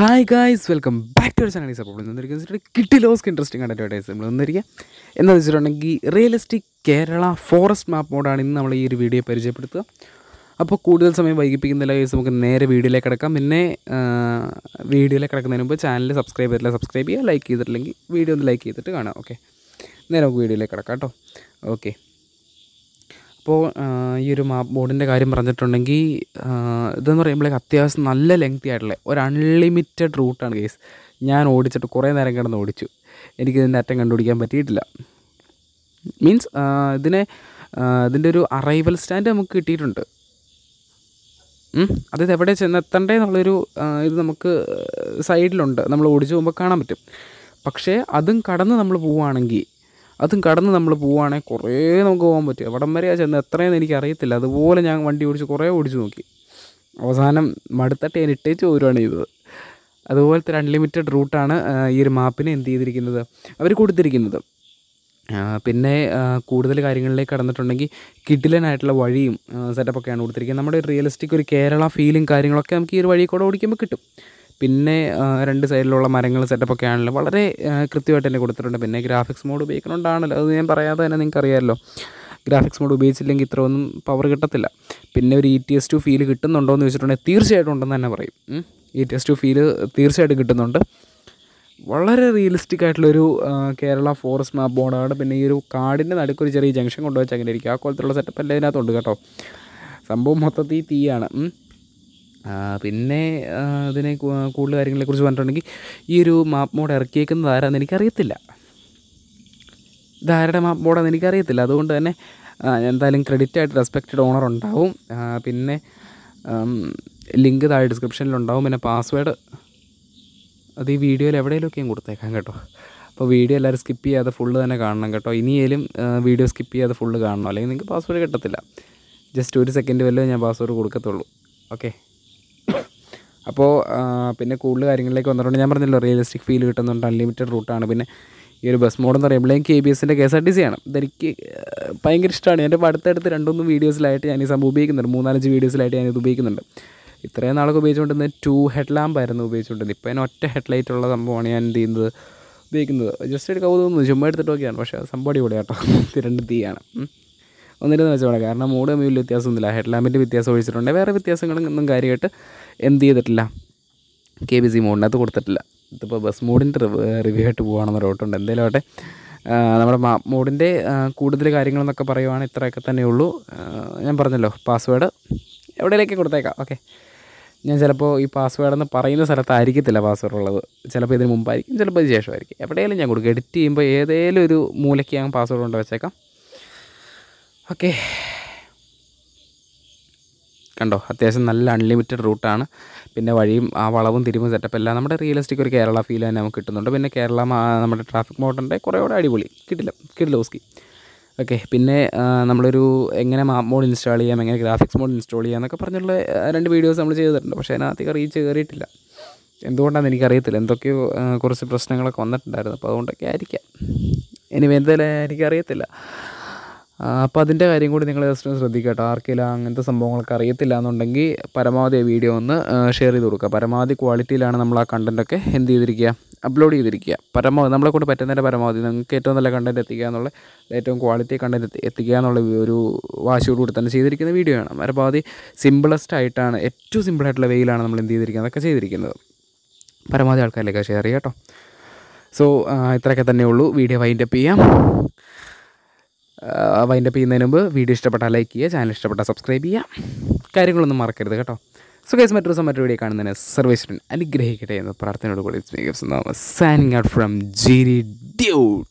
Hi guys welcome back to channel support വന്നിരിക്കുന്നത് കിട്ടി ലോസ്ക്ക് ഇൻട്രസ്റ്റിംഗ് അഡ്വർടൈസ് നമ്മൾ വന്നിരിക്കുക എന്താണെന്ന് വെച്ചിട്ടുണ്ടെങ്കിൽ റിയലിസ്റ്റിക് കേരള ഫോറസ്റ്റ് മാപ്പ് മോഡാണ് ഇന്ന് നമ്മൾ ഈ ഒരു വീഡിയോ പരിചയപ്പെടുത്തുക അപ്പോൾ കൂടുതൽ സമയം വൈകിപ്പിക്കുന്നില്ല ഗൈസ് നമുക്ക് നേരെ വീഡിയോയിലേക്ക് കിടക്കാം പിന്നെ വീഡിയോയിലേക്ക് കിടക്കുന്നതിന് മുമ്പ് ചാനൽ സബ്സ്ക്രൈബ് ചെയ്തിട്ടില്ല സബ്സ്ക്രൈബ് ചെയ്യുക ലൈക്ക് ചെയ്തിട്ടില്ലെങ്കിൽ വീഡിയോ ഒന്ന് ലൈക്ക് ചെയ്തിട്ട് കാണാം ഓക്കെ നേരെ നമുക്ക് വീഡിയോയിലേക്ക് കിടക്കാം കേട്ടോ ഓക്കെ അപ്പോൾ ഈ ഒരു മാപ്പ് ബോർഡിൻ്റെ കാര്യം പറഞ്ഞിട്ടുണ്ടെങ്കിൽ ഇതെന്ന് പറയുമ്പോഴേക്ക് അത്യാവശ്യം നല്ല ലെങ്തി ആയിട്ടുള്ള ഒരു അൺലിമിറ്റഡ് റൂട്ടാണ് കേസ് ഞാൻ ഓടിച്ചിട്ട് കുറേ നേരം കിടന്ന് ഓടിച്ചു എനിക്ക് ഇതിൻ്റെ അറ്റം കണ്ടുപിടിക്കാൻ പറ്റിയിട്ടില്ല മീൻസ് ഇതിനെ ഇതിൻ്റെ ഒരു അറൈവൽ സ്റ്റാൻഡ് നമുക്ക് കിട്ടിയിട്ടുണ്ട് ഉം, അതായത് എവിടെ ചെന്നെത്തണ്ടേ എന്നുള്ളൊരു ആ, ഇത് നമുക്ക് സൈഡിലുണ്ട് നമ്മൾ ഓടിച്ചു പോകുമ്പോൾ കാണാൻ പറ്റും പക്ഷേ അതും കടന്ന് നമ്മൾ പോവുകയാണെങ്കിൽ അതും കടന്ന് നമ്മൾ പോവുകയാണെങ്കിൽ കുറേ നമുക്ക് പോകാൻ പറ്റും എവിടം വരെയാണ് ചെന്ന് എത്രയെന്ന് എനിക്ക് അറിയത്തില്ല അതുപോലെ ഞാൻ വണ്ടി ഓടിച്ച് കുറേ ഓടിച്ച് നോക്കി അവസാനം മടുത്തട്ട് ഞാൻ ഇട്ടേച്ച് പോരുവാണ് ചെയ്തത് അതുപോലത്തെ ഒരു അൺലിമിറ്റഡ് റൂട്ടാണ് ഈ ഒരു മാപ്പിന് എന്ത് ചെയ്തിരിക്കുന്നത് അവർ കൊടുത്തിരിക്കുന്നത് ആ, പിന്നെ ആ, കൂടുതൽ കാര്യങ്ങളിലേക്ക് കടന്നിട്ടുണ്ടെങ്കിൽ കിഡിലനായിട്ടുള്ള വഴിയും സെറ്റപ്പൊക്കെയാണ് കൊടുത്തിരിക്കുന്നത് നമ്മുടെ റിയലിസ്റ്റിക് ഒരു കേരള ഫീലും കാര്യങ്ങളൊക്കെ നമുക്ക് ഈ ഒരു വഴി കൂടെ ഓടിക്കുമ്പോൾ കിട്ടും പിന്നെ ആ, രണ്ട് സൈഡിലുള്ള മരങ്ങൾ സെറ്റപ്പൊക്കെ ആണല്ലോ വളരെ ആ, കൃത്യമായിട്ട് തന്നെ കൊടുത്തിട്ടുണ്ട് പിന്നെ ഗ്രാഫിക്സ് മോഡ് ഉപയോഗിക്കണോണ്ടാണല്ലോ അത് ഞാൻ പറയാതെ തന്നെ നിങ്ങൾക്ക് അറിയാമല്ലോ ഗ്രാഫിക്സ് മോഡ് ഉപയോഗിച്ചില്ലെങ്കിൽ ഇത്ര ഒന്നും പവർ കിട്ടത്തില്ല പിന്നെ ഒരു E T S two feel കിട്ടുന്നുണ്ടോ എന്ന് ചോദിച്ചിട്ടുണ്ടെങ്കിൽ തീർച്ചയായിട്ടും ഉണ്ടെന്ന് തന്നെ പറയും E T S two feel തീർച്ചയായിട്ടും കിട്ടുന്നുണ്ട് വളരെ റിയലിസ്റ്റിക് ആയിട്ടുള്ളൊരു ആ, കേരള ഫോറസ്റ്റ് മാപ്പ് ബോർഡാണ് പിന്നെ ഈ ഒരു കാടിൻ്റെ നടുക്കൊരു ചെറിയ ജംഗ്ഷൻ കൊണ്ടുവച്ച് അങ്ങനെ ഇരിക്കും ആ കോലത്തിലുള്ള സെറ്റപ്പ് എല്ലാം ഇതിനകത്തുണ്ട് കേട്ടോ സംഭവം മൊത്തത്തിൽ തീയാണ് ഉം. ആ, പിന്നെ ആ, ഇതിനെ കു- കൂടുതൽ കാര്യങ്ങളെക്കുറിച്ച് പറഞ്ഞിട്ടുണ്ടെങ്കിൽ ഈ ഒരു മാപ്പ് മോഡ് ഇറക്കിയേക്കുന്നത് ആരാന്ന് എനിക്കറിയത്തില്ല ഇതാരുടെ മാപ്പ് മോഡാന്ന് എനിക്കറിയത്തില്ല അതുകൊണ്ട് തന്നെ ആ, എന്തായാലും ക്രെഡിറ്റ് ആയിട്ട് റെസ്പെക്റ്റഡ് ഓണർ ഉണ്ടാവും ആ, പിന്നെ ലിങ്ക് താഴെ ഡിസ്ക്രിപ്ഷനിലുണ്ടാവും പിന്നെ പാസ്വേഡ് അത് ഈ വീഡിയോയിൽ എവിടെയെങ്കിലുമൊക്കെ ഞാൻ കൊടുത്തേക്കാം കേട്ടോ അപ്പോൾ വീഡിയോ എല്ലാവരും സ്കിപ്പ് ചെയ്യാതെ ഫുള്ള് തന്നെ കാണണം കേട്ടോ ഇനിയേലും വീഡിയോ സ്കിപ്പ് ചെയ്യാതെ ഫുള്ള് കാണണം അല്ലെങ്കിൽ നിങ്ങൾക്ക് പാസ്വേഡ് കിട്ടത്തില്ല ജസ്റ്റ് ഒരു സെക്കൻഡ് വല്ലതും ഞാൻ പാസ്വേഡ് കൊടുക്കത്തുള്ളൂ ഓക്കെ അപ്പോൾ ആ, പിന്നെ കൂടുതൽ കാര്യങ്ങളിലേക്ക് വന്നിട്ടുണ്ട് ഞാൻ പറഞ്ഞല്ലോ റിയലിസ്റ്റിക് ഫീൽ കിട്ടുന്നുണ്ട് അൺലിമിറ്റഡ് റൂട്ടാണ് പിന്നെ ഈ ഒരു ബസ് മോഡ് എന്ന് പറയുമ്പോഴേക്കും കെ ബി എസിൻ്റെ K S R T C ആണ് ഇതെനിക്ക് ആ, ഭയങ്കര ഇഷ്ടമാണ് എൻ്റെ ഇപ്പോൾ അടുത്തടുത്ത് രണ്ടൊന്നും വീഡിയോസിലായിട്ട് ഞാൻ ഈ സംഭവം ഉപയോഗിക്കുന്നുണ്ട് മൂന്നാലഞ്ച് വീഡിയോസിലായിട്ട് ഞാനിത് ഉപയോഗിക്കുന്നുണ്ട് ഇത്രയും നാളൊക്കെ ഉപയോഗിച്ചുകൊണ്ടിരുന്നത് ടു ഹെഡ് ലാമ്പ് ആയിരുന്നു ഉപയോഗിച്ചുകൊണ്ടിരുന്നത് ഇപ്പോൾ അതിന് ഒറ്റ ഹെഡ് ലൈറ്റ് ഉള്ള സംഭവമാണ് ഞാൻ എന്ത് ചെയ്യുന്നത് ഉപയോഗിക്കുന്നത് ജസ്റ്റ് ഒരു കൗതുകം ചുമ്മാ എടുത്തിട്ട് നോക്കിയാണ് പക്ഷേ അത് സംഭവം അടിപൊളി കേട്ടോ ഇത് രണ്ട് തീയാണ് ഉം. ഒന്നിരുന്ന് വെച്ചോളെ കാരണം മൂട് തമ്മിൽ വലിയ വ്യത്യാസമൊന്നുമില്ല ഹെഡ് ലാമ്പിൻ്റെ വ്യത്യാസം ഒഴിച്ചിട്ടുണ്ട് വേറെ വ്യത്യാസങ്ങളൊന്നും കാര്യമായിട്ട് എന്ത് ചെയ്തിട്ടില്ല കെ ബി സി മോഡിനകത്ത് കൊടുത്തിട്ടില്ല ഇതിപ്പോൾ ബസ് മോഡിൻ്റെ റിവ്യൂ ആയിട്ട് പോകണമെന്ന് ഡൗട്ടുണ്ട് എന്തായാലും ആവട്ടെ ആ, നമ്മുടെ മാപ്പ് മോഡിൻ്റെ കൂടുതൽ കാര്യങ്ങളെന്നൊക്കെ പറയുവാണെങ്കിൽ ഇത്രയൊക്കെ തന്നെ ഉള്ളൂ ആ, ഞാൻ പറഞ്ഞല്ലോ പാസ്വേഡ് എവിടെയൊക്കെ കൊടുത്തേക്കാം ഓക്കെ ഞാൻ ചിലപ്പോൾ ഈ പാസ്വേഡ് എന്ന് പറയുന്ന സ്ഥലത്തായിരിക്കത്തില്ല പാസ്വേഡ് ഉള്ളത് ചിലപ്പോൾ ഇതിന് മുമ്പായിരിക്കും ചിലപ്പോൾ ഇതിന് ശേഷമായിരിക്കും എവിടെയെങ്കിലും ഞാൻ കൊടുക്കും എഡിറ്റ് ചെയ്യുമ്പോൾ ഏതെങ്കിലും ഒരു മൂലയ്ക്ക് ഞാൻ പാസ്വേഡ് കൊണ്ട് വെച്ചേക്കാം ഓക്കെ കണ്ടോ അത്യാവശ്യം നല്ല അൺലിമിറ്റഡ് റൂട്ടാണ് പിന്നെ വഴിയും ആ വളവും തിരിവും സെറ്റപ്പ് എല്ലാം നമ്മുടെ റിയലിസ്റ്റിക് ഒരു കേരള ഫീൽ തന്നെ നമുക്ക് കിട്ടുന്നുണ്ട് പിന്നെ കേരള മാ- നമ്മുടെ ട്രാഫിക് മോഡലിൻ്റെ കുറേ കൂടെ അടിപൊളി കിട്ടില്ല കിട്ടില്ല ഓസ്കി ഓക്കെ പിന്നെ ആ, നമ്മളൊരു എങ്ങനെ മാപ്പ് മോഡ് ഇൻസ്റ്റാൾ ചെയ്യാം എങ്ങനെ ഗ്രാഫിക്സ് മോഡ് ഇൻസ്റ്റാൾ ചെയ്യാം എന്നൊക്കെ പറഞ്ഞുള്ള ആ, രണ്ട് വീഡിയോസ് നമ്മൾ ചെയ്തിട്ടുണ്ട് പക്ഷേ അതിനകത്തേക്ക് റീച്ച് കയറിയിട്ടില്ല എന്തുകൊണ്ടാണെന്ന് എനിക്കറിയത്തില്ല എന്തൊക്കെയോ ആ, കുറച്ച് പ്രശ്നങ്ങളൊക്കെ വന്നിട്ടുണ്ടായിരുന്നു അപ്പോൾ അതുകൊണ്ടൊക്കെ ആയിരിക്കാം ഇനി എന്തായാലും എനിക്കറിയത്തില്ല അപ്പോൾ അതിൻ്റെ കാര്യം കൂടി നിങ്ങൾ ജസ്റ്റ് ഒന്ന് ശ്രദ്ധിക്കുക കേട്ടോ ആർക്കെങ്കിലും അങ്ങനത്തെ സംഭവങ്ങളൊക്കെ അറിയത്തില്ല എന്നുണ്ടെങ്കിൽ പരമാവധി ആ വീഡിയോ ഒന്ന് ഷെയർ ചെയ്ത് കൊടുക്കുക പരമാവധി ക്വാളിറ്റിയിലാണ് നമ്മൾ ആ കണ്ടൻറ്റൊക്കെ എന്ത് ചെയ്തിരിക്കുക അപ്ലോഡ് ചെയ്തിരിക്കുക പരമാവധി നമ്മളെ കൊണ്ട് പറ്റുന്നതിൻ്റെ പരമാവധി നിങ്ങൾക്ക് ഏറ്റവും നല്ല കണ്ടൻറ്റ് എത്തിക്കുക എന്നുള്ള ഏറ്റവും ക്വാളിറ്റി കണ്ടൻറ്റ് എത്തിക്കുക എന്നുള്ള ഒരു വാശിയോടുകൂടി തന്നെ ചെയ്തിരിക്കുന്ന വീഡിയോ ആണ് പരമാവധി സിമ്പിളസ്റ്റ് ആയിട്ടാണ് ഏറ്റവും സിമ്പിളായിട്ടുള്ള വെയിലാണ് നമ്മൾ എന്ത് ചെയ്തിരിക്കുന്നത് അതൊക്കെ ചെയ്തിരിക്കുന്നത് പരമാവധി ആൾക്കാരിലേക്ക് ഷെയർ ചെയ്യാം കേട്ടോ സോ ഇത്രയൊക്കെ തന്നെ ഉള്ളൂ വീഡിയോ വൈൻഡ് അപ്പ് ചെയ്യാം വൈൻഡ് അപ്പ് ചെയ്യുന്നതിന് മുമ്പ് വീഡിയോ ഇഷ്ടപ്പെട്ടാൽ ലൈക്ക് ചെയ്യുക ചാനൽ ഇഷ്ടപ്പെട്ടാൽ സബ്സ്ക്രൈബ് ചെയ്യുക കാര്യങ്ങളൊന്നും മറക്കരുത് കേട്ടോ സോ ഗൈസ് മറ്റൊരു ദിവസം മറ്റൊരു വീഡിയോ കാണുന്നതിന് സർവേശ്വരൻ അനുഗ്രഹിക്കട്ടെ എന്ന് പ്രാർത്ഥനയോട് കൂടി സൈനിങ് ഔട്ട് ഫ്രം ജിരി ഡ്യൂട്ട്